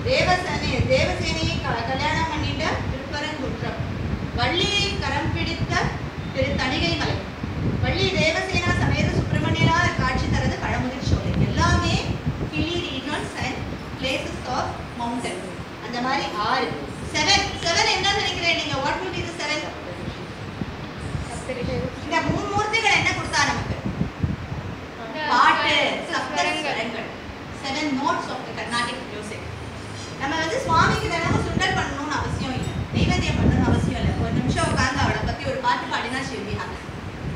தேவசேனை தேவசேனையை க- கல்யாணம் பண்ணிட்ட திருப்பரங்குன்றம் வள்ளியை கரம் பிடித்த திரு தணிகை மலை வள்ளி தேவசேனா சமேத சுப்பிரமணியரா காட்சி தரது பழமுதிர் சோலை எல்லாமே hilly regions and places of mountain அந்த மாதிரி ஆறு செவன் செவன் என்ன நினைக்கிறேன் நீங்க what will be the seven இந்த மூணு மூர்த்திகள் என்ன கொடுத்தா நமக்கு பாட்டு சப்தஸ்வரங்கள் seven notes of the Carnatic music நம்ம வந்து சுவாமிக்கு தினமும் சுண்டல் பண்ணணும்னு அவசியம் இல்லை நைவேத்தியம் பண்ணணும்னு அவசியம் இல்லை ஒரு நிமிஷம் உட்கார்ந்து அவளை பத்தி ஒரு பாட்டு பாடினா ஷில் பி ஹாப்பி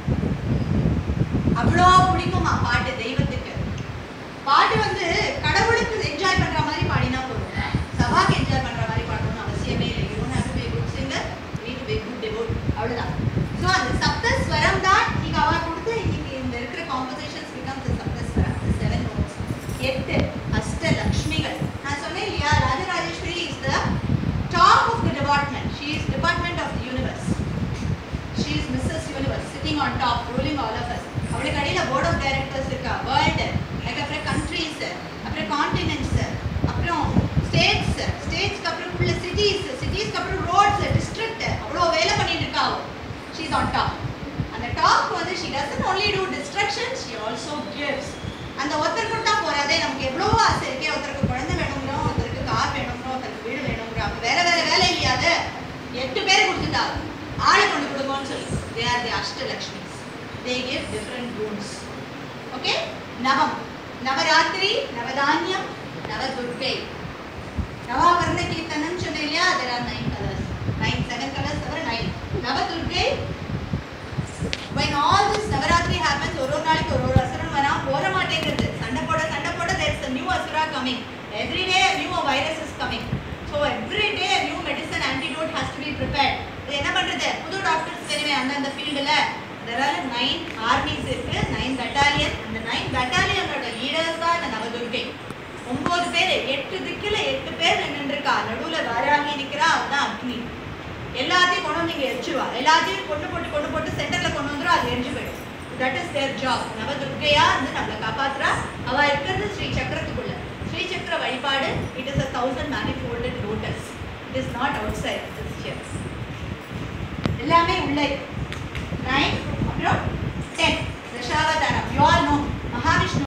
அவ்வளோ பிடிக்குமா பாட்டு தெய்வத்துக்கு பாட்டு வந்து கடவுளுக்கு என்ஜாய் பண்ற மாதிரி பாடினா போதும் சபாக்கு என்ஜாய் பண்ற மாதிரி பாடணும்னு அவசியமே இல்லை you don't have to be good singer need to be good devote அவ்வளவுதான் ஸோ அந்த சப்த ஸ்வரம் தான் நீங்க அவ கொடுத்து இன்னைக்கு இந்த இருக்கிற காம்போசிஷன்ஸ் பிகம் தி சப்த ஸ்வரம் செவன் நோட்ஸ் எட்டு அஷ்ட லக்ஷ்மிகள் நான் சொன்னேன் இல்லையா Rajarajeswari is the top of the department she is department of the universe she is Mrs universe sitting on top ruling all of us அவளுக்கு அடியில் போர்ட் ஆஃப் டைரக்டர்ஸ் இருக்கா வேர்ல்டு அதுக்கப்புறம் கண்ட்ரீஸ் அப்புறம் காண்டினென்ட்ஸ் அப்புறம் ஸ்டேட்ஸ் ஸ்டேட்ஸ்க்கு அப்புறம் உள்ள சிட்டிஸ் சிட்டிஸ்க்கு அப்புறம் ரோட்ஸ் டிஸ்ட்ரிக்ட் அவ்வளோ வேலை பண்ணிட்டு இருக்கா அவ ஷீ இஸ் ஆன் டாப் அந்த டாப் வந்து she doesn't only do destruction she also gives அந்த ஒருத்தர் கொடுத்தா போறாதே நமக்கு எவ்வளவோ ஆசை இருக்கே ஒருத்தருக்கு குழந்தை வேணுங்கிறோம் ஒருத்தருக்கு கார் வேணுங்கிறோம் ஒருத்தருக்கு வீடு வேணுங்கிறோம் அவங்க வேற வேற வேலை இல்லையா அது எட்டு பேர் கொடுத்துட்டா ஆளை கொண்டு கொடுங்கன்னு சொல்லி they are the Ashtalakshmis they give different rooms okay நவம் நவராத்திரி நவதானியம் நவதுர்கை நவாவர்ண கீர்த்தனம் சொன்னேன் இல்லையா there are nine colors nine seven colors தவிர nine நவதுர்கை when all this Navaratri happens ஒரு ஒரு நாளைக்கு ஒரு ஒரு அசுரன் வரா போற மாட்டேங்கிறது சண்டை போட சண்டை போட there is a new asura coming every day a new virus is coming so every day a new medicine antidote has to be prepared இது என்ன பண்றது புது டாக்டர்ஸ் தெரியுமே அந்தந்த ஃபீல்டுல அதனால நைன் ஆர்மிஸ் இருக்கு நைன் பட்டாலியன் அந்த நைன் பட்டாலியனோட லீடர்ஸ் தான் இந்த நவதுர்கை ஒன்பது பேர் எட்டு திக்குல எட்டு பேர் நின்று இருக்கா நடுவுல வாராகி நிக்கிறா அவதான் அக்னி எல்லாத்தையும் கொண்டு வந்து இங்க எரிச்சிருவா எல்லாத்தையும் கொண்டு போட்டு கொண்டு போட்டு சென்டர்ல கொண்டு வந்துரும் அது எரிஞ்சு போயிடும் தட் இஸ் தேர் ஜாப் நவதுர்கையா வந்து நம்மளை காப்பாத்துறா அவ இருக்கிறது ஸ்ரீ சக்கரத்துக்குள்ள ஸ்ரீ சக்கர வழிபாடு it is a thousand manifolded lotus it is not outside எல்லாமே உள்ளே நைன் அப்புறம் ten Dasavataram you all know Mahavishnu